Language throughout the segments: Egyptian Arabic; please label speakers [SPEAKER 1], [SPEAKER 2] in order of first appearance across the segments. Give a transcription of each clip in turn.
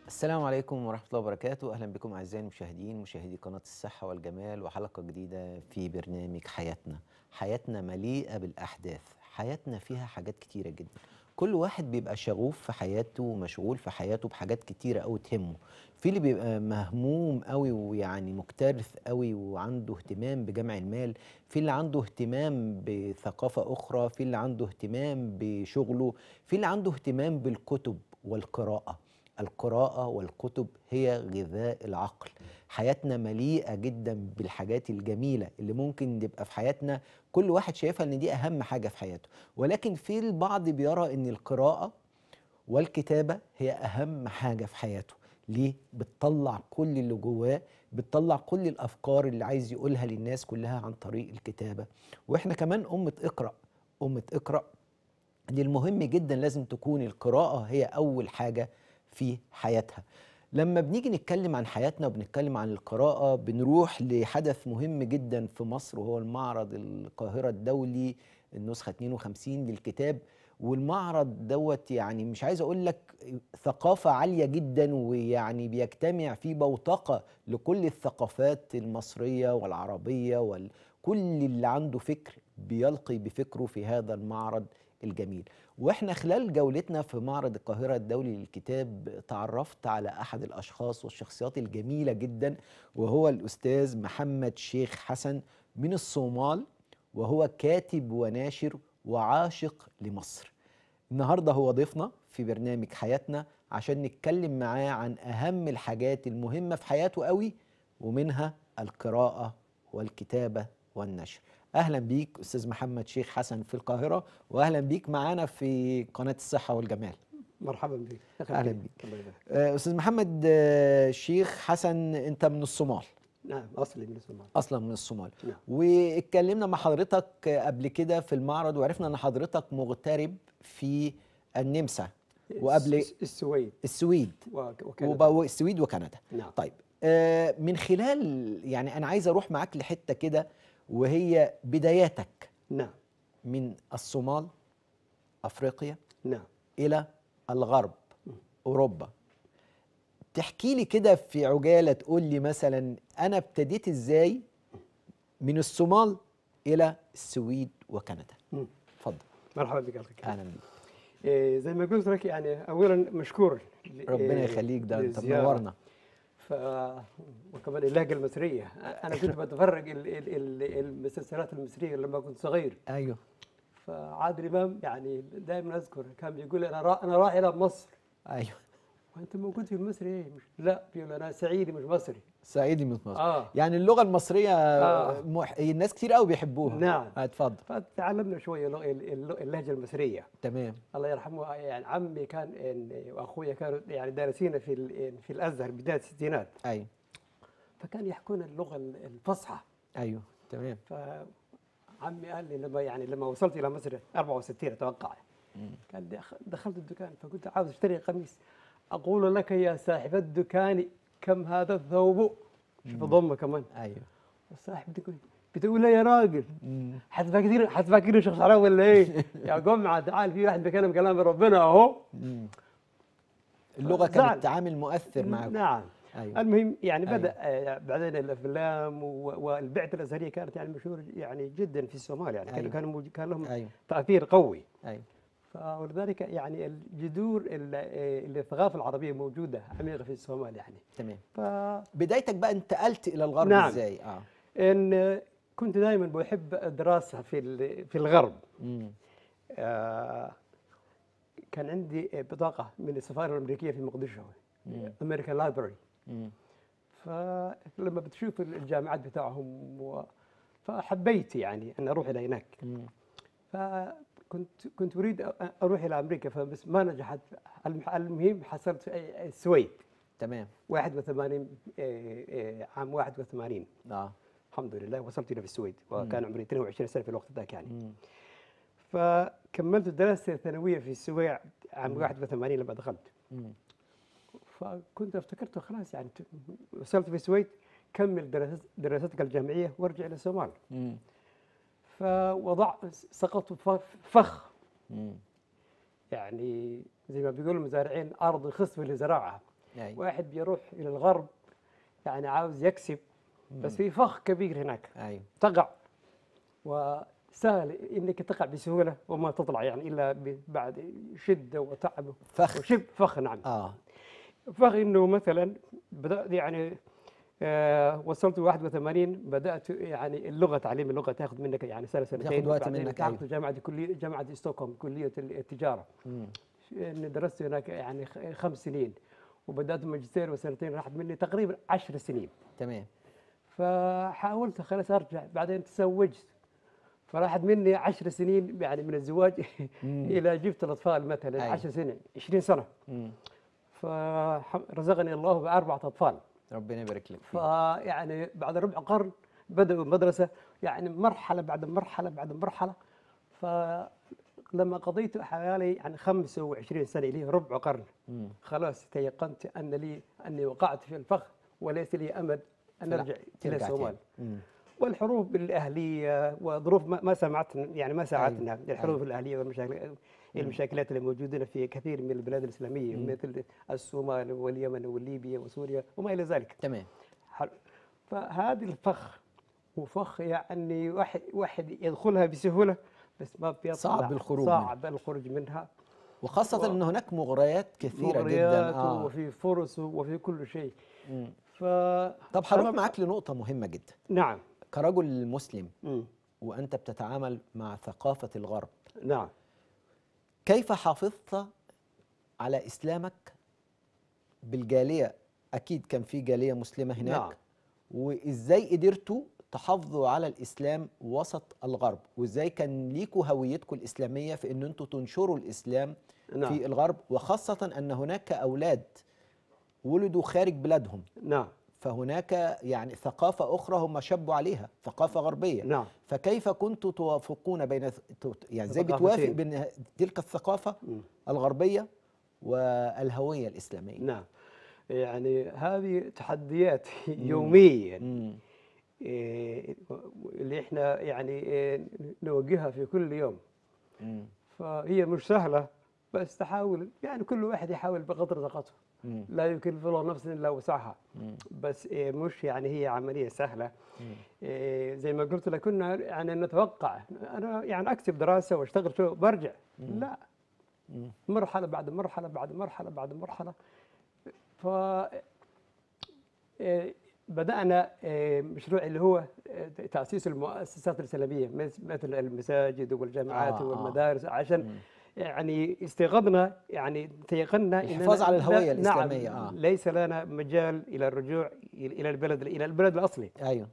[SPEAKER 1] السلام عليكم ورحمة الله وبركاته أهلا بكم أعزائي المشاهدين مشاهدي قناة الصحة والجمال وحلقة جديدة في برنامج حياتنا حياتنا مليئة بالأحداث حياتنا فيها حاجات كتيرة جدا كل واحد بيبقى شغوف في حياته ومشغول في حياته بحاجات كتيرة أوي تهمه في اللي بيبقى مهموم قوي ويعني مكترث قوي وعنده اهتمام بجمع المال في اللي عنده اهتمام بثقافة أخرى في اللي عنده اهتمام بشغله في اللي عنده اهتمام بالكتب والقراءة القراءة والكتب هي غذاء العقل حياتنا مليئة جدا بالحاجات الجميلة اللي ممكن تبقى في حياتنا كل واحد شايفها ان دي اهم حاجة في حياته ولكن في البعض بيرى ان القراءة والكتابة هي اهم حاجة في حياته ليه؟ بتطلع كل اللي جواه بتطلع كل الافكار اللي عايز يقولها للناس كلها عن طريق الكتابة واحنا كمان أمة اقرأ أمة اقرأ دي المهم جدا لازم تكون القراءة هي أول حاجة في حياتها لما بنيجي نتكلم عن حياتنا وبنتكلم عن القراءة بنروح لحدث مهم جدا في مصر وهو المعرض القاهرة الدولي النسخة 52 للكتاب والمعرض دوت يعني مش عايز اقول لك ثقافة عالية جدا ويعني بيجتمع فيه بوتقة لكل الثقافات المصرية والعربية وكل اللي عنده فكر بيلقي بفكره في هذا المعرض الجميل واحنا خلال جولتنا في معرض القاهرة الدولي للكتاب تعرفت على احد الاشخاص والشخصيات الجميلة جدا وهو الاستاذ محمد شيخ حسن من الصومال وهو كاتب وناشر وعاشق لمصر النهارده هو ضيفنا في برنامج حياتنا عشان نتكلم معاه عن اهم الحاجات المهمة في حياته قوي ومنها القراءة والكتابة والنشر اهلا بيك استاذ محمد شيخ حسن في القاهره واهلا بيك معانا في قناه الصحه والجمال
[SPEAKER 2] مرحبا بك
[SPEAKER 1] اهلا بيك
[SPEAKER 2] الله يبارك.
[SPEAKER 1] آه، استاذ محمد آه، شيخ حسن انت من الصومال
[SPEAKER 2] نعم اصلي من الصومال
[SPEAKER 1] اصلا من الصومال
[SPEAKER 2] نعم.
[SPEAKER 1] واتكلمنا مع حضرتك قبل كده في المعرض وعرفنا ان حضرتك مغترب في النمسا وقبل
[SPEAKER 2] الس- السويد
[SPEAKER 1] السويد
[SPEAKER 2] وك- وكندا
[SPEAKER 1] وبقوا السويد وكندا
[SPEAKER 2] نعم
[SPEAKER 1] طيب آه، من خلال يعني انا عايز اروح معاك لحته كده وهي بداياتك
[SPEAKER 2] نعم
[SPEAKER 1] من الصومال افريقيا
[SPEAKER 2] نعم
[SPEAKER 1] الى الغرب اوروبا تحكي لي كده في عجاله تقول لي مثلا انا ابتديت ازاي من الصومال الى السويد وكندا
[SPEAKER 2] مم.
[SPEAKER 1] اتفضل
[SPEAKER 2] مرحبا بك أخي الكريم.
[SPEAKER 1] اهلا بيك
[SPEAKER 2] إيه زي ما قلت لك يعني اولا مشكور ل-
[SPEAKER 1] ربنا
[SPEAKER 2] إيه،
[SPEAKER 1] يخليك ده انت
[SPEAKER 2] للزيارة.
[SPEAKER 1] منورنا
[SPEAKER 2] ف وكمان اللهجه المصريه انا كنت بتفرج ال- ال- ال- المسلسلات المصريه لما كنت صغير
[SPEAKER 1] ايوه
[SPEAKER 2] فعادل امام يعني دائما اذكر كان بيقول انا را انا رايح الى مصر
[SPEAKER 1] ايوه
[SPEAKER 2] وانت موجود في مصر ايه مش لا بيقول انا سعيدي مش مصري
[SPEAKER 1] سعيدي من مصر
[SPEAKER 2] اه
[SPEAKER 1] يعني اللغه المصريه
[SPEAKER 2] آه.
[SPEAKER 1] مح... الناس كتير قوي بيحبوها
[SPEAKER 2] نعم.
[SPEAKER 1] اتفضل
[SPEAKER 2] فتعلمنا شويه اللغة- الل- اللهجه المصريه
[SPEAKER 1] تمام
[SPEAKER 2] الله يرحمه يعني عمي كان إن- واخويا كانوا يعني دارسين في ال- في الازهر بدايه الستينات
[SPEAKER 1] ايوه
[SPEAKER 2] فكان يحكون اللغه ال- الفصحى
[SPEAKER 1] ايوه تمام
[SPEAKER 2] فعمي قال لي لما يعني لما وصلت الى مصر 64 اتوقع قال لي أخ- دخلت الدكان فقلت عاوز اشتري قميص اقول لك يا صاحب الدكان كم هذا الثوب شوف ضمه كمان
[SPEAKER 1] ايوه
[SPEAKER 2] صاحب الدكان بتقول لي يا راجل
[SPEAKER 1] مم.
[SPEAKER 2] حتفكرني حتفكرني شخص عربي ولا ايه؟ يا جمعه تعال في واحد بيكلم كلام ربنا اهو
[SPEAKER 1] مم. اللغه
[SPEAKER 2] زعل.
[SPEAKER 1] كانت عامل مؤثر معاكم
[SPEAKER 2] نعم
[SPEAKER 1] ايوه
[SPEAKER 2] المهم يعني
[SPEAKER 1] أيوة.
[SPEAKER 2] بدا آه، بعدين الافلام و- والبعثه الازهريه كانت يعني مشهوره يعني جدا في الصومال يعني
[SPEAKER 1] أيوة.
[SPEAKER 2] كانوا كانوا موج- كان لهم
[SPEAKER 1] ايوه
[SPEAKER 2] تاثير قوي
[SPEAKER 1] ايوه
[SPEAKER 2] ف- ولذلك يعني الجذور ال- آه، الثقافه العربيه موجوده عميقه في الصومال يعني
[SPEAKER 1] تمام
[SPEAKER 2] ف
[SPEAKER 1] بدايتك بقى انتقلت الى الغرب
[SPEAKER 2] نعم.
[SPEAKER 1] ازاي اه
[SPEAKER 2] ان كنت دائما بحب الدراسه في ال- في الغرب
[SPEAKER 1] مم.
[SPEAKER 2] آه، كان عندي بطاقه من السفاره الامريكيه في مقدشو
[SPEAKER 1] مم.
[SPEAKER 2] امريكان لايبرري
[SPEAKER 1] مم.
[SPEAKER 2] فلما بتشوف الجامعات بتاعهم و... فحبيت يعني ان اروح الى هناك
[SPEAKER 1] مم.
[SPEAKER 2] فكنت كنت اريد أ- اروح الى امريكا فبس ما نجحت الم- المهم حصلت في السويد
[SPEAKER 1] تمام
[SPEAKER 2] 81 آه، آه، عام 81
[SPEAKER 1] اه
[SPEAKER 2] الحمد لله وصلت الى في السويد وكان عمري 22 سنه في الوقت ذاك يعني
[SPEAKER 1] مم.
[SPEAKER 2] فكملت الدراسه الثانويه في السويع عام 81 لما دخلت
[SPEAKER 1] مم.
[SPEAKER 2] فكنت افتكرت خلاص يعني ت- وصلت في السويد كمل دراسات دراستك الجامعيه وارجع الى الصومال
[SPEAKER 1] مم.
[SPEAKER 2] فوضع سقطت ف- فخ
[SPEAKER 1] مم.
[SPEAKER 2] يعني زي ما بيقولوا المزارعين ارض خصبه لزراعه
[SPEAKER 1] أيوة.
[SPEAKER 2] واحد بيروح الى الغرب يعني عاوز يكسب بس في فخ كبير هناك
[SPEAKER 1] ايوه
[SPEAKER 2] تقع وسهل انك تقع بسهوله وما تطلع يعني الا ب- بعد شده وتعب
[SPEAKER 1] فخ
[SPEAKER 2] وشب فخ نعم
[SPEAKER 1] اه
[SPEAKER 2] فخ انه مثلا بدات يعني آه وصلت 81 بدات يعني اللغه تعليم اللغه تاخذ منك يعني سنه سنتين
[SPEAKER 1] وقت
[SPEAKER 2] وبعدين
[SPEAKER 1] منك،
[SPEAKER 2] تاخذ
[SPEAKER 1] أيوة.
[SPEAKER 2] جامعه كليه جامعه ستوكهولم كليه التجاره
[SPEAKER 1] مم.
[SPEAKER 2] إني درست هناك يعني خ- خمس سنين وبدات ماجستير وسنتين راحت مني تقريبا عشر سنين
[SPEAKER 1] تمام
[SPEAKER 2] فحاولت خلاص ارجع بعدين تزوجت فراحت مني عشر سنين يعني من الزواج الى جبت الاطفال مثلا
[SPEAKER 1] أيوة.
[SPEAKER 2] عشر سنين 20 سنه
[SPEAKER 1] مم.
[SPEAKER 2] فرزقني الله باربعه اطفال
[SPEAKER 1] ربنا يبارك لك فيه
[SPEAKER 2] فيعني بعد ربع قرن بدأوا مدرسة يعني مرحلة بعد مرحلة بعد مرحلة فلما قضيت حوالي يعني 25 سنة اللي هي ربع قرن
[SPEAKER 1] مم.
[SPEAKER 2] خلاص تيقنت أن لي أني وقعت في الفخ وليس لي أمد أن
[SPEAKER 1] لا،
[SPEAKER 2] أرجع إلى
[SPEAKER 1] ترجع
[SPEAKER 2] الصومال
[SPEAKER 1] تاني. مم.
[SPEAKER 2] والحروب الأهلية وظروف ما ما ساعدتنا يعني ما ساعدتنا
[SPEAKER 1] أيوة.
[SPEAKER 2] الحروب الأهلية والمشاكل المشاكلات اللي موجودة في كثير من البلاد الإسلامية مثل الصومال واليمن وليبيا وسوريا وما إلى ذلك
[SPEAKER 1] تمام
[SPEAKER 2] حلو فهذه الفخ وفخ يعني واحد واحد يدخلها بسهوله بس ما بيطلع
[SPEAKER 1] صعب الخروج منها.
[SPEAKER 2] صعب الخروج منها
[SPEAKER 1] وخاصة
[SPEAKER 2] و-
[SPEAKER 1] ان هناك مغريات كثيرة جدا
[SPEAKER 2] مغريات
[SPEAKER 1] اه
[SPEAKER 2] وفي فرص وفي كل شيء
[SPEAKER 1] مم.
[SPEAKER 2] ف
[SPEAKER 1] طب هروح
[SPEAKER 2] أنا-
[SPEAKER 1] معاك لنقطة مهمة جدا
[SPEAKER 2] نعم
[SPEAKER 1] كرجل مسلم
[SPEAKER 2] مم.
[SPEAKER 1] وانت بتتعامل مع ثقافة الغرب
[SPEAKER 2] نعم
[SPEAKER 1] كيف حافظت على اسلامك بالجالية اكيد كان في جالية مسلمة هناك
[SPEAKER 2] نعم.
[SPEAKER 1] وازاي قدرتوا تحافظوا على الاسلام وسط الغرب وازاي كان ليكوا هويتكم الاسلامية في ان انتوا تنشروا الاسلام
[SPEAKER 2] نعم
[SPEAKER 1] في الغرب وخاصة ان هناك اولاد ولدوا خارج بلادهم
[SPEAKER 2] نعم
[SPEAKER 1] فهناك يعني ثقافة أخرى هم شبوا عليها ثقافة غربية
[SPEAKER 2] نعم
[SPEAKER 1] فكيف كنتوا توافقون بين يعني ازاي
[SPEAKER 2] ثقافتين.
[SPEAKER 1] بتوافق بين تلك الثقافة
[SPEAKER 2] مم.
[SPEAKER 1] الغربية والهوية الإسلامية
[SPEAKER 2] نعم يعني هذه تحديات يوميا
[SPEAKER 1] مم.
[SPEAKER 2] إيه، اللي احنا يعني إيه، نواجهها في كل يوم
[SPEAKER 1] مم.
[SPEAKER 2] فهي مش سهلة بس تحاول يعني كل واحد يحاول بقدر طاقته
[SPEAKER 1] مم.
[SPEAKER 2] لا يكلف الله نفسا الا وسعها
[SPEAKER 1] مم.
[SPEAKER 2] بس إيه، مش يعني هي عملية سهلة
[SPEAKER 1] مم.
[SPEAKER 2] إيه، زي ما قلت لك كنا يعني نتوقع انا يعني اكتب دراسة واشتغل شو برجع لا
[SPEAKER 1] مم.
[SPEAKER 2] مرحلة بعد مرحلة بعد مرحلة بعد مرحلة ف إيه، بدأنا إيه، مشروع اللي هو إيه، تأسيس المؤسسات الإسلامية مس- مثل المساجد والجامعات
[SPEAKER 1] آه، آه.
[SPEAKER 2] والمدارس عشان
[SPEAKER 1] مم.
[SPEAKER 2] يعني استيقظنا يعني تيقنا إننا
[SPEAKER 1] الحفاظ على الهوية
[SPEAKER 2] لا-
[SPEAKER 1] الإسلامية،
[SPEAKER 2] نعم
[SPEAKER 1] آه.
[SPEAKER 2] ليس لنا مجال إلى الرجوع إلى البلد إلى البلد الأصلي
[SPEAKER 1] أيوه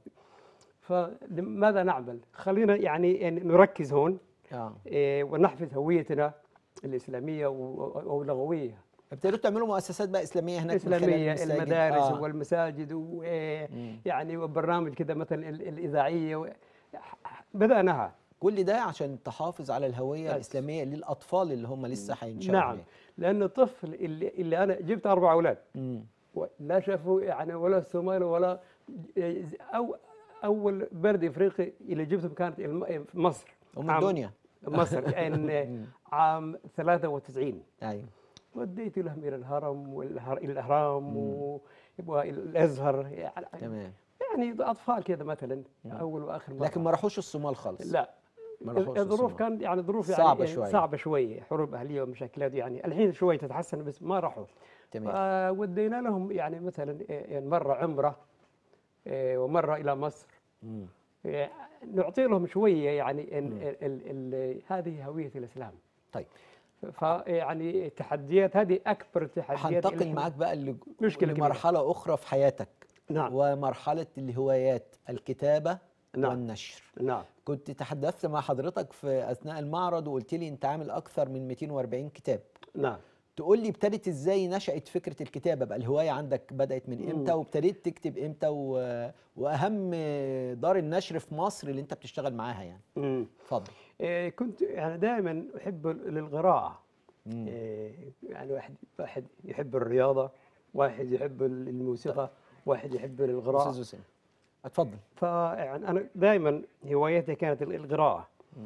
[SPEAKER 2] فماذا نعمل؟ خلينا يعني نركز هون
[SPEAKER 1] اه
[SPEAKER 2] إيه، ونحفظ هويتنا الإسلامية و- واللغوية
[SPEAKER 1] ابتدوا تعملوا مؤسسات بقى إسلامية هناك من خلال
[SPEAKER 2] الإسلامية
[SPEAKER 1] المساجد.
[SPEAKER 2] المدارس
[SPEAKER 1] آه.
[SPEAKER 2] والمساجد
[SPEAKER 1] مم.
[SPEAKER 2] ويعني وبرنامج كده مثلا ال- الإذاعية و- بدأناها
[SPEAKER 1] كل ده عشان تحافظ على الهوية
[SPEAKER 2] بس.
[SPEAKER 1] الإسلامية للأطفال اللي هم لسه هينشأوا
[SPEAKER 2] نعم
[SPEAKER 1] هناك.
[SPEAKER 2] لأن الطفل اللي, اللي أنا جبت أربع أولاد
[SPEAKER 1] مم.
[SPEAKER 2] لا شافوا يعني ولا الصومال ولا أو أول بلد إفريقي اللي جبتهم كانت الم- مصر
[SPEAKER 1] أم
[SPEAKER 2] عام-
[SPEAKER 1] الدنيا
[SPEAKER 2] مصر يعني عام 93
[SPEAKER 1] أيوه
[SPEAKER 2] وديت لهم الى الهرم والهر... الى الاهرام و... والازهر يعني
[SPEAKER 1] تمام
[SPEAKER 2] يعني اطفال كذا مثلا اول واخر مرة.
[SPEAKER 1] لكن ما راحوش الصومال خالص
[SPEAKER 2] لا
[SPEAKER 1] ما راحوش
[SPEAKER 2] الظروف
[SPEAKER 1] الصومال.
[SPEAKER 2] كان يعني ظروف يعني
[SPEAKER 1] صعبة شوية.
[SPEAKER 2] صعبه شويه حروب اهليه ومشاكلات يعني الحين شوي تتحسن بس ما راحوا
[SPEAKER 1] تمام
[SPEAKER 2] ودينا لهم يعني مثلا يعني مره عمره إيه، ومره الى مصر
[SPEAKER 1] مم.
[SPEAKER 2] إيه، نعطي لهم شويه يعني ال ال ال هذه هويه الاسلام
[SPEAKER 1] طيب
[SPEAKER 2] فيعني التحديات هذه اكبر تحديات
[SPEAKER 1] هنتقل
[SPEAKER 2] اللي-
[SPEAKER 1] معاك بقى ل-
[SPEAKER 2] مشكلة كبيرة.
[SPEAKER 1] لمرحلة أخرى في حياتك
[SPEAKER 2] نعم
[SPEAKER 1] ومرحلة الهوايات الكتابة
[SPEAKER 2] نعم.
[SPEAKER 1] والنشر
[SPEAKER 2] نعم
[SPEAKER 1] كنت تحدثت مع حضرتك في أثناء المعرض وقلت لي أنت عامل أكثر من 240 كتاب
[SPEAKER 2] نعم
[SPEAKER 1] تقول لي ابتدت ازاي نشأت فكرة الكتابة بقى الهواية عندك بدأت من امتى
[SPEAKER 2] مم.
[SPEAKER 1] وابتديت تكتب امتى و... واهم دار النشر في مصر اللي انت بتشتغل معاها يعني
[SPEAKER 2] مم.
[SPEAKER 1] اتفضل
[SPEAKER 2] إيه كنت يعني دائما احب القراءه
[SPEAKER 1] مم.
[SPEAKER 2] إيه يعني واحد واحد يحب الرياضه واحد يحب الموسيقى واحد يحب
[SPEAKER 1] استاذ
[SPEAKER 2] القراءه
[SPEAKER 1] حسين اتفضل
[SPEAKER 2] فيعني انا دائما هوايتي كانت ال- القراءه
[SPEAKER 1] مم.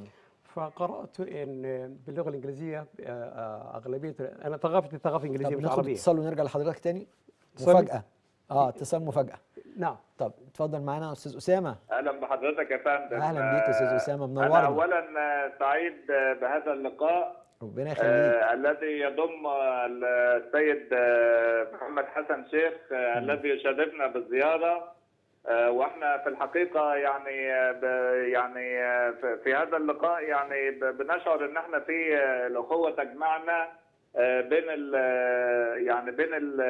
[SPEAKER 2] فقرات ان باللغه الانجليزيه آه، آه، اغلبيه انا ثقافتي ثقافه
[SPEAKER 1] طب
[SPEAKER 2] انجليزيه مش
[SPEAKER 1] ناخد
[SPEAKER 2] عربيه
[SPEAKER 1] اتصال ونرجع لحضرتك تاني
[SPEAKER 2] اتصال؟
[SPEAKER 1] مفاجاه اه اتصال مفاجاه
[SPEAKER 2] نعم
[SPEAKER 1] طب اتفضل معانا استاذ اسامه
[SPEAKER 3] اهلا بحضرتك يا فندم
[SPEAKER 1] أهلاً بيك يا أستاذ أسامة،
[SPEAKER 3] انا
[SPEAKER 1] منورنا.
[SPEAKER 3] اولا سعيد بهذا اللقاء
[SPEAKER 1] ربنا يخليك
[SPEAKER 3] آه، الذي يضم السيد آه، محمد حسن شيخ آه، الذي يشرفنا بالزياره آه، واحنا في الحقيقه يعني آه، ب- يعني آه، في- في هذا اللقاء يعني ب- بنشعر ان احنا في آه، الاخوه تجمعنا آه، بين ال- آه، يعني بين ال-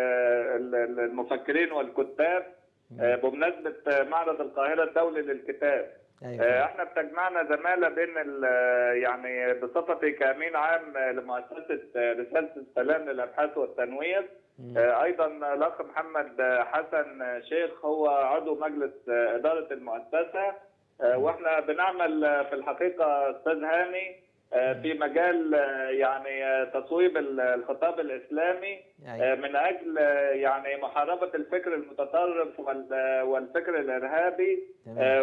[SPEAKER 3] ال- المفكرين والكتاب آه، بمناسبه آه، معرض القاهره الدولي للكتاب
[SPEAKER 1] ايوه
[SPEAKER 3] آه،
[SPEAKER 1] فندم.
[SPEAKER 3] احنا بتجمعنا زماله بين ال- آه، يعني بصفتي كامين عام آه، لمؤسسه آه، رساله السلام للابحاث والتنوير آه، ايضا الاخ محمد آه، حسن آه، شيخ هو عضو مجلس آه، اداره المؤسسه آه، واحنا بنعمل آه، في الحقيقه استاذ هاني آه، في مجال آه، يعني آه، تصويب ال- الخطاب الاسلامي
[SPEAKER 1] أيوة.
[SPEAKER 3] آه، من اجل آه، يعني محاربه الفكر المتطرف وال- آه، والفكر الارهابي
[SPEAKER 1] تمام.
[SPEAKER 3] آه،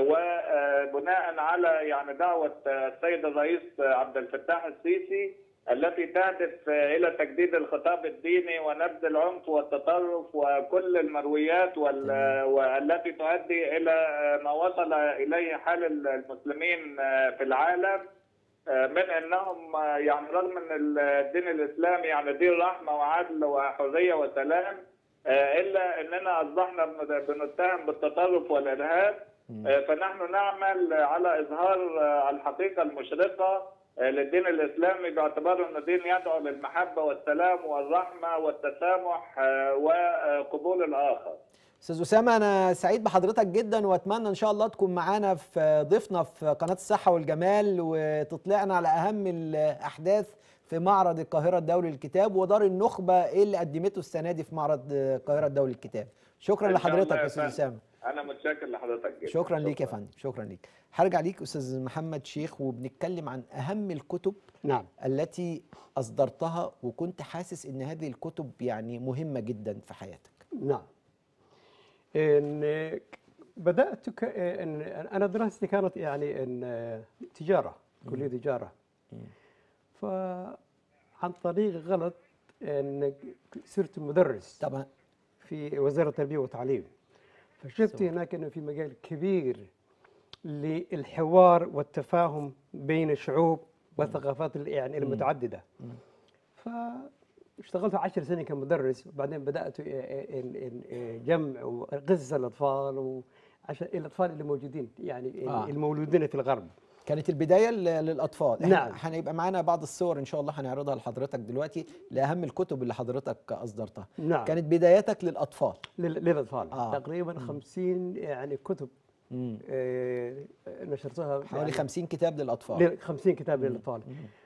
[SPEAKER 3] وبناء على يعني دعوه آه، السيد الرئيس آه، عبد الفتاح السيسي التي تهدف آه، الى تجديد الخطاب الديني ونبذ العنف والتطرف وكل المرويات وال- آه، والتي تؤدي الى آه، ما وصل اليه حال المسلمين آه، في العالم آه، من انهم آه، يعني رغم ان الدين الاسلامي يعني دين رحمه وعدل وحريه وسلام آه، الا اننا اصبحنا بن- بنتهم بالتطرف والارهاب آه، فنحن نعمل على اظهار آه، الحقيقه المشرقه آه، للدين الاسلامي باعتباره انه دين يدعو للمحبه والسلام والرحمه والتسامح آه، وقبول الاخر.
[SPEAKER 1] استاذ اسامه انا سعيد بحضرتك جدا واتمنى ان شاء الله تكون معانا في ضيفنا في قناه الصحه والجمال وتطلعنا على اهم الاحداث في معرض القاهره الدولي للكتاب ودار النخبه ايه اللي قدمته السنه دي في معرض القاهره الدولي للكتاب شكرا
[SPEAKER 3] إن شاء
[SPEAKER 1] لحضرتك
[SPEAKER 3] الله
[SPEAKER 1] يا
[SPEAKER 3] يا
[SPEAKER 1] استاذ
[SPEAKER 3] فندم.
[SPEAKER 1] اسامه
[SPEAKER 3] انا متشكر لحضرتك جدا.
[SPEAKER 1] شكرا ليك يا فندم شكرا ليك هرجع ليك استاذ محمد شيخ وبنتكلم عن اهم الكتب
[SPEAKER 2] نعم
[SPEAKER 1] التي اصدرتها وكنت حاسس ان هذه الكتب يعني مهمه جدا في حياتك
[SPEAKER 2] نعم إن بدأت ك... إن أنا دراستي كانت يعني إن تجارة كلية تجارة فعن طريق غلط إن صرت مدرس
[SPEAKER 1] طبعا
[SPEAKER 2] في وزارة التربية والتعليم فشفت هناك إنه في مجال كبير للحوار والتفاهم بين الشعوب والثقافات ال- يعني المتعددة فاشتغلت عشر سنين كمدرس وبعدين بدأت إن- إن- إن- جمع قصص الأطفال وعشان الأطفال اللي موجودين يعني
[SPEAKER 1] آه.
[SPEAKER 2] المولودين في الغرب
[SPEAKER 1] كانت البدايه ل- للاطفال إحنا
[SPEAKER 2] نعم.
[SPEAKER 1] هنبقى معانا بعض الصور ان شاء الله هنعرضها لحضرتك دلوقتي لاهم الكتب اللي حضرتك اصدرتها
[SPEAKER 2] نعم
[SPEAKER 1] كانت بدايتك للاطفال
[SPEAKER 2] لل- للأطفال
[SPEAKER 1] آه.
[SPEAKER 2] تقريبا خمسين يعني كتب
[SPEAKER 1] مم.
[SPEAKER 2] آه، نشرتها
[SPEAKER 1] حوالي
[SPEAKER 2] يعني
[SPEAKER 1] 50 كتاب للاطفال
[SPEAKER 2] لل- 50 كتاب للاطفال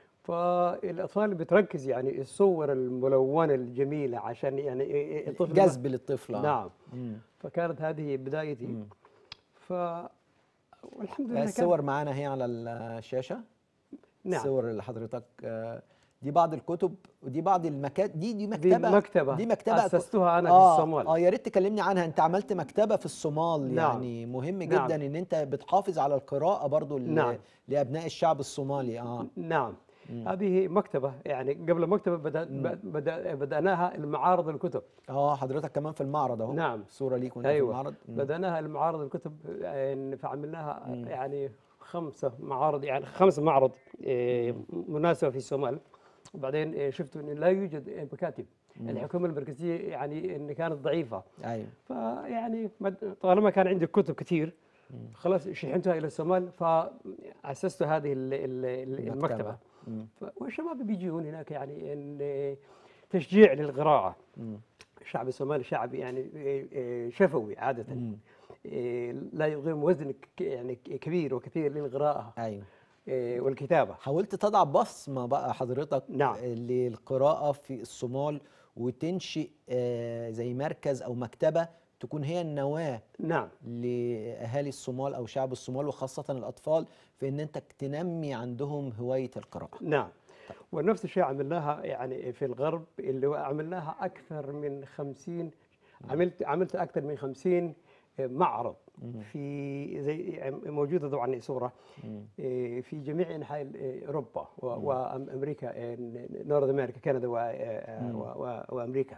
[SPEAKER 2] فالاطفال بتركز يعني الصور الملونه الجميله عشان يعني إيه- إيه الطفل ما-
[SPEAKER 1] جذب للطفل آه.
[SPEAKER 2] نعم
[SPEAKER 1] مم.
[SPEAKER 2] فكانت هذه بدايتي
[SPEAKER 1] مم.
[SPEAKER 2] ف والحمد لله
[SPEAKER 1] الصور معانا هي على الشاشه
[SPEAKER 2] نعم
[SPEAKER 1] الصور اللي حضرتك آه، دي بعض الكتب ودي بعض المكاتب دي دي
[SPEAKER 2] دي
[SPEAKER 1] مكتبه
[SPEAKER 2] مكتبه
[SPEAKER 1] دي مكتبه
[SPEAKER 2] اسستها انا
[SPEAKER 1] آه
[SPEAKER 2] في الصومال
[SPEAKER 1] اه يا ريت تكلمني عنها انت عملت مكتبه في الصومال
[SPEAKER 2] نعم.
[SPEAKER 1] يعني مهم
[SPEAKER 2] نعم.
[SPEAKER 1] جدا ان انت بتحافظ على القراءه برضو ل-
[SPEAKER 2] نعم.
[SPEAKER 1] لابناء الشعب الصومالي اه
[SPEAKER 2] نعم هذه مكتبه يعني قبل مكتبه بدأ بدأ بدأناها المعارض الكتب
[SPEAKER 1] اه حضرتك كمان في المعرض اهو
[SPEAKER 2] نعم.
[SPEAKER 1] صوره ليك وانت
[SPEAKER 2] ايوه
[SPEAKER 1] في المعرض مم.
[SPEAKER 2] بدأناها المعارض الكتب يعني فعملناها يعني خمسه معارض يعني خمس معرض إيه، مناسبه في الصومال وبعدين إيه، شفت انه لا يوجد مكاتب الحكومه المركزيه يعني ان كانت ضعيفه
[SPEAKER 1] ايوه
[SPEAKER 2] فيعني مد- طالما كان عندي كتب كتير خلاص شحنتها الى الصومال فاسست هذه ال- ال- ال- المكتبه
[SPEAKER 1] مم.
[SPEAKER 2] ف- والشباب بيجون هناك يعني ان تشجيع للقراءه
[SPEAKER 1] مم.
[SPEAKER 2] الشعب الصومالي شعب يعني إيه، إيه، شفوي عاده إيه، لا يقيم وزن ك- يعني كبير وكثير للقراءه
[SPEAKER 1] ايوه
[SPEAKER 2] إيه، والكتابه
[SPEAKER 1] حاولت تضع بصمه بقى حضرتك
[SPEAKER 2] نعم.
[SPEAKER 1] آه، للقراءه في الصومال وتنشئ آه، زي مركز او مكتبه تكون هي النواه
[SPEAKER 2] نعم
[SPEAKER 1] لاهالي الصومال او شعب الصومال وخاصه الاطفال في ان انت تنمي عندهم هوايه القراءه
[SPEAKER 2] نعم ونفس الشيء عملناها يعني في الغرب اللي هو عملناها اكثر من 50 عملت عملت اكثر من 50 معرض في زي يعني موجوده طبعا صوره إيه، في جميع انحاء ال- اوروبا و- وامريكا إيه، نورث امريكا كندا و- آه، و- و- وامريكا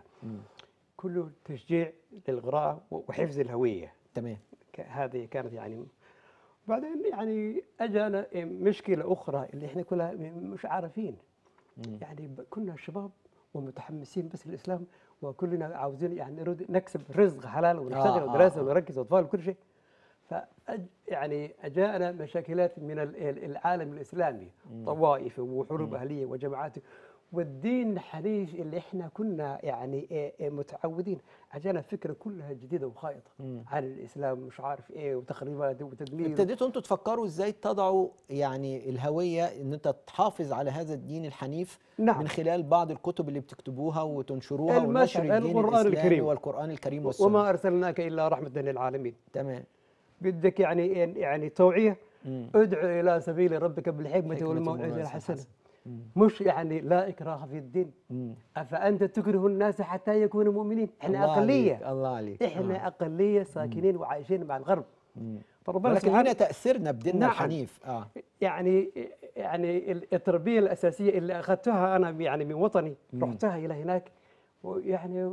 [SPEAKER 2] كله تشجيع للقراءه وحفظ الهويه
[SPEAKER 1] تمام
[SPEAKER 2] ك- هذه كانت يعني بعدين يعني اجانا مشكله اخرى اللي احنا كلها م- مش عارفين يعني ب- كنا شباب ومتحمسين بس للاسلام وكلنا عاوزين يعني نريد نكسب رزق حلال ونشتغل
[SPEAKER 1] آه،
[SPEAKER 2] ودراسه
[SPEAKER 1] آه.
[SPEAKER 2] ونركز اطفال وكل شيء ف يعني اجانا مشاكلات من ال- ال- العالم الاسلامي طوائف وحروب اهليه وجماعات والدين الحديث اللي احنا كنا يعني إيه إيه متعودين اجانا فكره كلها جديده وخائطه عن الاسلام مش عارف ايه وتخريبات وتدمير
[SPEAKER 1] ابتديتوا انتوا تفكروا ازاي تضعوا يعني الهويه ان انت تحافظ على هذا الدين الحنيف
[SPEAKER 2] نعم.
[SPEAKER 1] من خلال بعض الكتب اللي بتكتبوها وتنشروها
[SPEAKER 2] المثل
[SPEAKER 1] ونشر الدين
[SPEAKER 2] القرآن
[SPEAKER 1] الاسلامي
[SPEAKER 2] الكريم.
[SPEAKER 1] والقران الكريم والسنه
[SPEAKER 2] وما ارسلناك الا رحمه للعالمين
[SPEAKER 1] تمام
[SPEAKER 2] بدك يعني يعني توعيه ادعو الى سبيل ربك بالحكمه
[SPEAKER 1] حكمة
[SPEAKER 2] والموعظه
[SPEAKER 1] والموعظة
[SPEAKER 2] الحسنه
[SPEAKER 1] الحسنة.
[SPEAKER 2] مش يعني لا اكراه في الدين افانت تكره الناس حتى يكونوا مؤمنين احنا
[SPEAKER 1] الله
[SPEAKER 2] اقليه
[SPEAKER 1] عليك الله عليك
[SPEAKER 2] احنا اقليه ساكنين وعايشين مع الغرب فربنا
[SPEAKER 1] ولكن
[SPEAKER 2] سبحانه
[SPEAKER 1] لنا تاثيرنا بديننا
[SPEAKER 2] نعم.
[SPEAKER 1] الحنيف اه
[SPEAKER 2] يعني يعني التربيه الاساسيه اللي اخذتها انا يعني من وطني رحتها الى هناك ويعني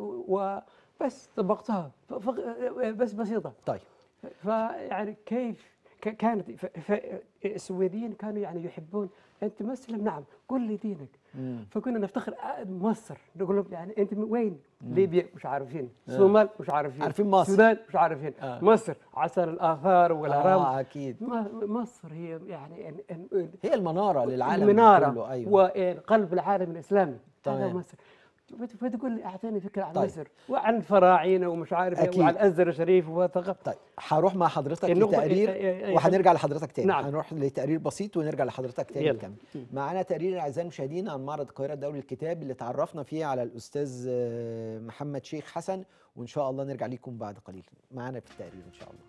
[SPEAKER 2] وبس طبقتها ف- ف- بس بسيطه
[SPEAKER 1] طيب
[SPEAKER 2] فيعني كيف ك- كانت ف- ف- السويديين كانوا يعني يحبون انت مسلم نعم قل لي دينك فكنا نفتخر آه، مصر نقول لهم يعني انت من وين؟ ليبيا مش عارفين، الصومال مش عارفين
[SPEAKER 1] عارفين مصر.
[SPEAKER 2] السودان مش عارفين
[SPEAKER 1] آه.
[SPEAKER 2] مصر عسل الاثار والاهرام
[SPEAKER 1] اه اكيد
[SPEAKER 2] م- مصر هي يعني إن- إن-
[SPEAKER 1] هي المناره للعالم
[SPEAKER 2] المنارة
[SPEAKER 1] كله ايوه
[SPEAKER 2] وقلب العالم الإسلامي هذا
[SPEAKER 1] تمام.
[SPEAKER 2] مصر بت- فتقول لي أعطيني فكرة عن
[SPEAKER 1] طيب.
[SPEAKER 2] مصر وعن فراعنة ومش عارف إيه
[SPEAKER 1] أكيد.
[SPEAKER 2] وعن الأزهر الشريف وثقافة
[SPEAKER 1] طيب هروح مع حضرتك
[SPEAKER 2] النقطة-
[SPEAKER 1] لتقرير
[SPEAKER 2] إيه- إيه- إيه-
[SPEAKER 1] وهنرجع لحضرتك تاني
[SPEAKER 2] نعم.
[SPEAKER 1] هنروح لتقرير بسيط ونرجع لحضرتك تاني
[SPEAKER 2] يلا.
[SPEAKER 1] نكمل معانا تقرير اعزائي المشاهدين عن معرض القاهره الدولي للكتاب اللي تعرفنا فيه على الاستاذ آه، محمد شيخ حسن وان شاء الله نرجع ليكم بعد قليل معانا في التقرير ان شاء الله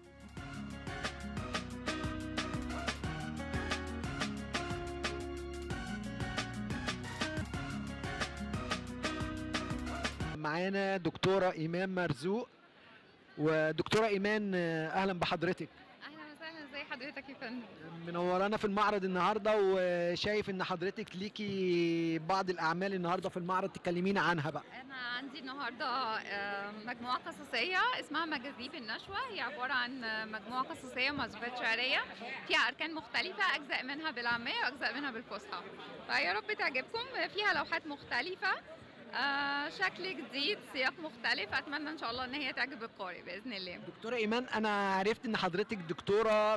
[SPEAKER 1] معانا دكتوره ايمان مرزوق ودكتوره ايمان آه، اهلا بحضرتك
[SPEAKER 4] اهلا وسهلا ازي حضرتك يا فندم
[SPEAKER 1] منورانا في المعرض النهارده وشايف ان حضرتك ليكي بعض الاعمال النهارده في المعرض تكلمينا عنها بقى
[SPEAKER 4] انا عندي النهارده آه، مجموعه قصصيه اسمها مجاذيب النشوه هي عباره عن آه، مجموعه قصصيه مزبوطات شعريه فيها اركان مختلفه اجزاء منها بالعاميه واجزاء منها بالفصحى فيا رب تعجبكم فيها لوحات مختلفه آه، شكل جديد سياق مختلف اتمنى ان شاء الله ان هي تعجب القارئ باذن الله
[SPEAKER 1] دكتوره ايمان انا عرفت ان حضرتك دكتوره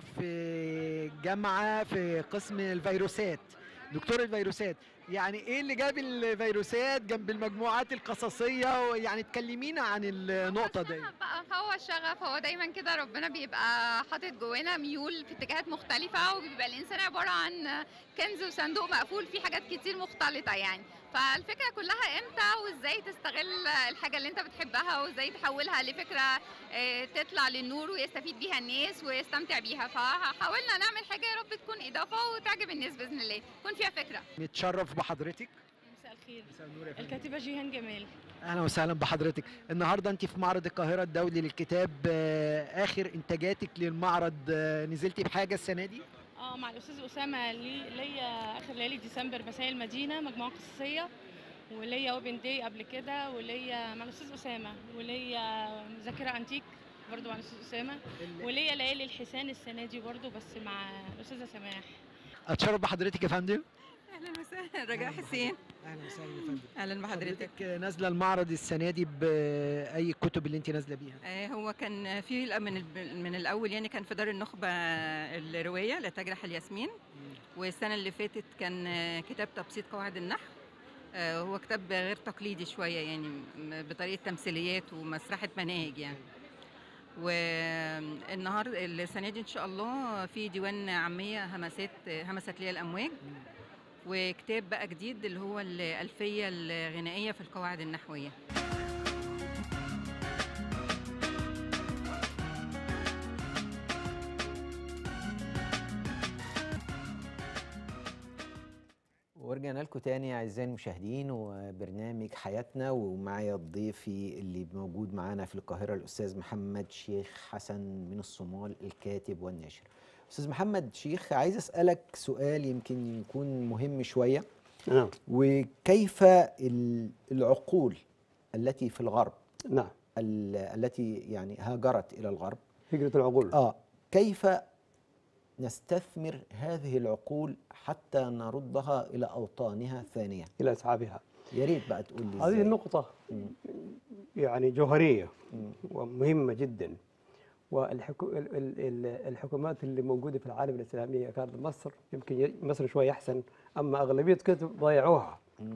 [SPEAKER 1] في جامعه في قسم الفيروسات دكتور الفيروسات يعني ايه اللي جاب الفيروسات جنب المجموعات القصصيه يعني تكلمينا عن النقطه دي
[SPEAKER 4] الشغف بقى هو الشغف هو دايما كده ربنا بيبقى حاطط جوانا ميول في اتجاهات مختلفة وبيبقى الإنسان عبارة عن كنز وصندوق مقفول فيه حاجات كتير مختلطة يعني فالفكرة كلها امتى وازاي تستغل الحاجة اللي انت بتحبها وازاي تحولها لفكرة آه، تطلع للنور ويستفيد بيها الناس ويستمتع بيها فحاولنا نعمل حاجة يا رب تكون إضافة وتعجب الناس بإذن الله يكون فيها فكرة
[SPEAKER 1] نتشرف بحضرتك
[SPEAKER 5] مساء الخير
[SPEAKER 1] مساء النور يا فندم.
[SPEAKER 5] الكاتبة جيهان جمال
[SPEAKER 1] اهلا وسهلا بحضرتك النهارده انت في معرض القاهره الدولي للكتاب آه، اخر انتاجاتك للمعرض آه، نزلتي بحاجه السنه دي
[SPEAKER 5] اه مع الاستاذ اسامه لي- ليا اخر ليالي ديسمبر مساء المدينه مجموعه قصصيه وليا اوبن داي قبل كده وليا مع الاستاذ اسامه وليا ذاكره انتيك برضو مع الاستاذ اسامه وليا ليالي الحسان السنه دي برضو بس مع الاستاذه سماح
[SPEAKER 1] اتشرف بحضرتك يا فندم
[SPEAKER 6] اهلا وسهلا رجاء حسين
[SPEAKER 1] اهلا وسهلا يا فندم
[SPEAKER 6] اهلا بحضرتك
[SPEAKER 1] حضرتك نازله المعرض السنه دي باي الكتب اللي انت نازله بيها
[SPEAKER 6] آه هو كان في من ال- من الاول يعني كان في دار النخبه الروايه لتجرح الياسمين والسنه اللي فاتت كان آه، كتاب تبسيط قواعد النحو آه هو كتاب غير تقليدي شويه يعني م- بطريقه تمثيليات ومسرحه مناهج يعني والنهارده السنه دي ان شاء الله في ديوان عاميه همسات همست لي الامواج وكتاب بقى جديد اللي هو الألفية الغنائية في القواعد النحوية
[SPEAKER 1] ورجعنا لكم تاني اعزائي المشاهدين وبرنامج حياتنا ومعايا ضيفي اللي موجود معانا في القاهره الاستاذ محمد شيخ حسن من الصومال الكاتب والناشر. استاذ محمد شيخ عايز اسالك سؤال يمكن يكون مهم شويه
[SPEAKER 2] نعم
[SPEAKER 1] وكيف ال- العقول التي في الغرب
[SPEAKER 2] نعم
[SPEAKER 1] ال- التي يعني هاجرت الى الغرب
[SPEAKER 2] هجرة العقول
[SPEAKER 1] اه كيف نستثمر هذه العقول حتى نردها الى اوطانها ثانيه
[SPEAKER 2] إلى أصحابها
[SPEAKER 1] يا ريت بقى تقول لي
[SPEAKER 2] هذه
[SPEAKER 1] ازاي
[SPEAKER 2] النقطة يعني جوهرية ومهمة جدا والحكومات اللي موجودة في العالم الإسلامي كانت مصر يمكن ي- مصر شوية أحسن أما أغلبية كتب ضيعوها
[SPEAKER 1] مم.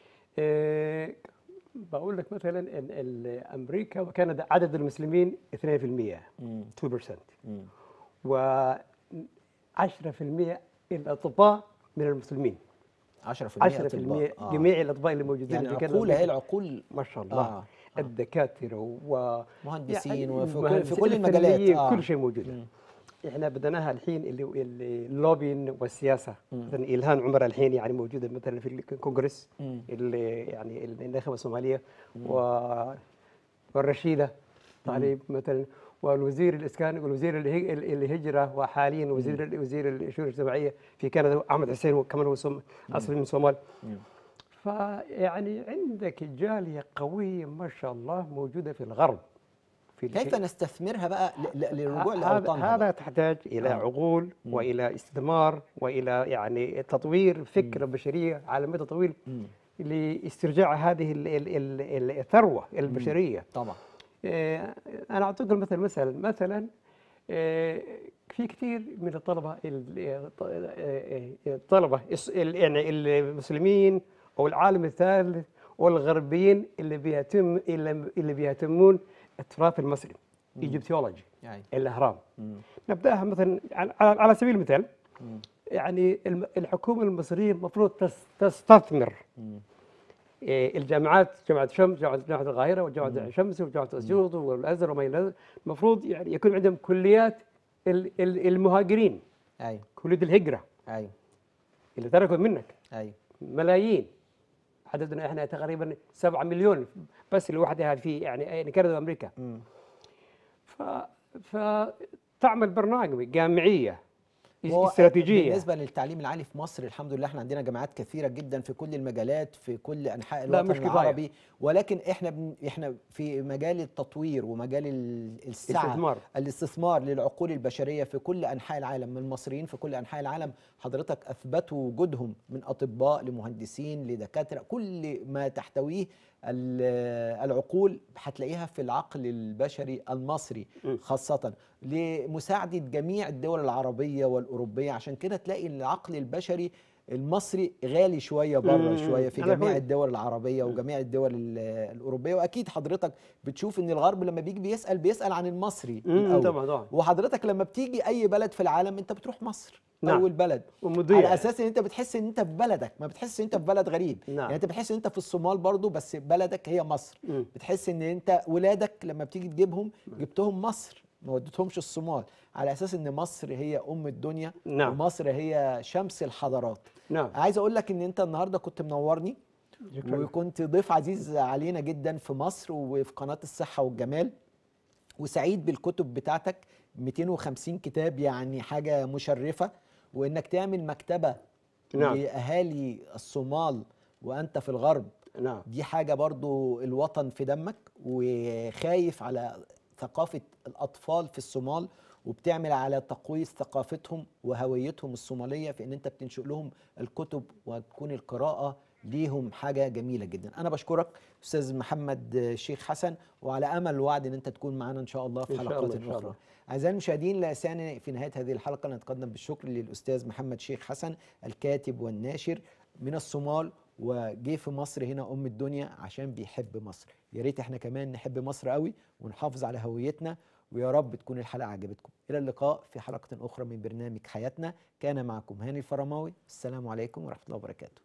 [SPEAKER 2] إيه بقول لك مثلا إن ال- أمريكا وكندا عدد المسلمين 2%
[SPEAKER 1] مم.
[SPEAKER 2] 2%
[SPEAKER 1] مم.
[SPEAKER 2] و 10% الأطباء من المسلمين
[SPEAKER 1] 10%
[SPEAKER 2] 10%
[SPEAKER 1] أطباء. آه.
[SPEAKER 2] جميع الأطباء اللي موجودين
[SPEAKER 1] يعني
[SPEAKER 2] في كندا
[SPEAKER 1] عقول هي العقول
[SPEAKER 2] ما شاء الله
[SPEAKER 1] آه.
[SPEAKER 2] آه. الدكاتره و
[SPEAKER 1] مهندسين وفي كل,
[SPEAKER 2] المهندسين
[SPEAKER 1] في كل المجالات
[SPEAKER 2] الفنيين،
[SPEAKER 1] آه.
[SPEAKER 2] كل شيء موجود
[SPEAKER 1] مم.
[SPEAKER 2] احنا بدناها الحين اللي اللي اللوبين والسياسه
[SPEAKER 1] مم.
[SPEAKER 2] مثلا الهام عمر الحين يعني موجوده مثلا في الكونغرس
[SPEAKER 1] مم.
[SPEAKER 2] اللي يعني الناخبه الصوماليه و والرشيده طالب مثلا والوزير الاسكان والوزير اله- الهجره وحاليا وزير وزير الشؤون الاجتماعيه في كندا احمد حسين وكمان هو صوم- اصلي من الصومال
[SPEAKER 1] مم.
[SPEAKER 2] فيعني عندك جاليه قويه ما شاء الله موجوده في الغرب في
[SPEAKER 1] كيف نستثمرها بقى ل- ل- للرجوع
[SPEAKER 2] هذا
[SPEAKER 1] لاوطانها
[SPEAKER 2] هذا
[SPEAKER 1] بقى؟
[SPEAKER 2] تحتاج الى
[SPEAKER 1] آه.
[SPEAKER 2] عقول
[SPEAKER 1] مم.
[SPEAKER 2] والى استثمار والى يعني تطوير فكره بشريه على مدى طويل
[SPEAKER 1] مم.
[SPEAKER 2] لاسترجاع هذه ال- ال- ال- الثروه البشريه
[SPEAKER 1] طبعا
[SPEAKER 2] آه، انا اعطيك المثل مثلا مثلا آه، في كثير من الطلبه ال- آه، الطلبه الس- ال- يعني المسلمين او العالم الثالث والغربيين اللي بيهتم اللي اللي بيهتمون التراث المصري ايجيبتولوجي
[SPEAKER 1] يعني
[SPEAKER 2] الاهرام
[SPEAKER 1] مم.
[SPEAKER 2] نبداها مثلا على, على سبيل المثال
[SPEAKER 1] مم.
[SPEAKER 2] يعني الم- الحكومه المصريه المفروض تس- تستثمر
[SPEAKER 1] مم.
[SPEAKER 2] إيه، الجامعات جامعه شمس جامعه جامعه القاهره وجامعه شمس وجامعه اسيوط والازهر وما الى ذلك المفروض يعني يكون عندهم كليات ال- ال- المهاجرين
[SPEAKER 1] ايوه
[SPEAKER 2] كليه الهجره
[SPEAKER 1] ايوه
[SPEAKER 2] اللي تركوا منك
[SPEAKER 1] ايوه
[SPEAKER 2] ملايين عددنا احنا تقريبا 7 مليون بس لوحدها في يعني يعني كندا وامريكا
[SPEAKER 1] مم.
[SPEAKER 2] ف فتعمل برنامج جامعيه
[SPEAKER 1] هو
[SPEAKER 2] استراتيجيه
[SPEAKER 1] بالنسبه للتعليم العالي في مصر الحمد لله احنا عندنا جامعات كثيره جدا في كل المجالات في كل انحاء
[SPEAKER 2] لا،
[SPEAKER 1] الوطن
[SPEAKER 2] مش كفاية.
[SPEAKER 1] العربي ولكن احنا بن احنا في مجال التطوير ومجال ال- السعه
[SPEAKER 2] استثمار.
[SPEAKER 1] الاستثمار للعقول البشريه في كل انحاء العالم من المصريين في كل انحاء العالم حضرتك اثبتوا وجودهم من اطباء لمهندسين لدكاتره كل ما تحتويه ال- العقول هتلاقيها في العقل البشري المصري
[SPEAKER 2] م.
[SPEAKER 1] خاصه لمساعده جميع الدول العربيه والاوروبيه عشان كده تلاقي العقل البشري المصري غالي شويه بره
[SPEAKER 2] مم.
[SPEAKER 1] شويه في
[SPEAKER 2] أنا
[SPEAKER 1] جميع
[SPEAKER 2] فاهم.
[SPEAKER 1] الدول العربيه وجميع الدول ال- الاوروبيه واكيد حضرتك بتشوف ان الغرب لما بيجي بيسال بيسال عن المصري
[SPEAKER 2] مم،
[SPEAKER 1] الأول.
[SPEAKER 2] طبعا طبعا
[SPEAKER 1] وحضرتك لما بتيجي اي بلد في العالم انت بتروح مصر
[SPEAKER 2] نعم.
[SPEAKER 1] اول بلد
[SPEAKER 2] ومضيع
[SPEAKER 1] على اساس ان انت بتحس ان انت في بلدك ما بتحس ان انت في بلد غريب
[SPEAKER 2] نعم.
[SPEAKER 1] يعني انت بتحس ان انت في الصومال برضو بس بلدك هي مصر
[SPEAKER 2] مم.
[SPEAKER 1] بتحس ان انت ولادك لما بتيجي تجيبهم جبتهم مصر ما وديتهمش الصومال على اساس ان مصر هي ام الدنيا
[SPEAKER 2] نعم.
[SPEAKER 1] ومصر هي شمس الحضارات
[SPEAKER 2] نعم
[SPEAKER 1] عايز اقول لك ان انت النهارده كنت منورني
[SPEAKER 2] شكراً.
[SPEAKER 1] وكنت ضيف عزيز علينا جدا في مصر وفي قناه الصحه والجمال وسعيد بالكتب بتاعتك 250 كتاب يعني حاجه مشرفه وانك تعمل مكتبه
[SPEAKER 2] نعم.
[SPEAKER 1] لاهالي الصومال وانت في الغرب
[SPEAKER 2] نعم
[SPEAKER 1] دي حاجه برضو الوطن في دمك وخايف على ثقافه الاطفال في الصومال وبتعمل على تقويض ثقافتهم وهويتهم الصوماليه في ان انت بتنشئ لهم الكتب وتكون القراءه ليهم حاجه جميله جدا انا بشكرك استاذ محمد شيخ حسن وعلى امل وعد ان انت تكون معنا ان شاء الله في
[SPEAKER 2] إن شاء
[SPEAKER 1] حلقات
[SPEAKER 2] الله، إن شاء
[SPEAKER 1] اخرى
[SPEAKER 2] الله.
[SPEAKER 1] اعزائي المشاهدين لا يسعني في نهايه هذه الحلقه نتقدم بالشكر للاستاذ محمد شيخ حسن الكاتب والناشر من الصومال وجه في مصر هنا ام الدنيا عشان بيحب مصر يا ريت احنا كمان نحب مصر قوي ونحافظ على هويتنا ويا رب تكون الحلقه عجبتكم الى اللقاء في حلقه اخرى من برنامج حياتنا كان معكم هاني الفرماوي السلام عليكم ورحمه الله وبركاته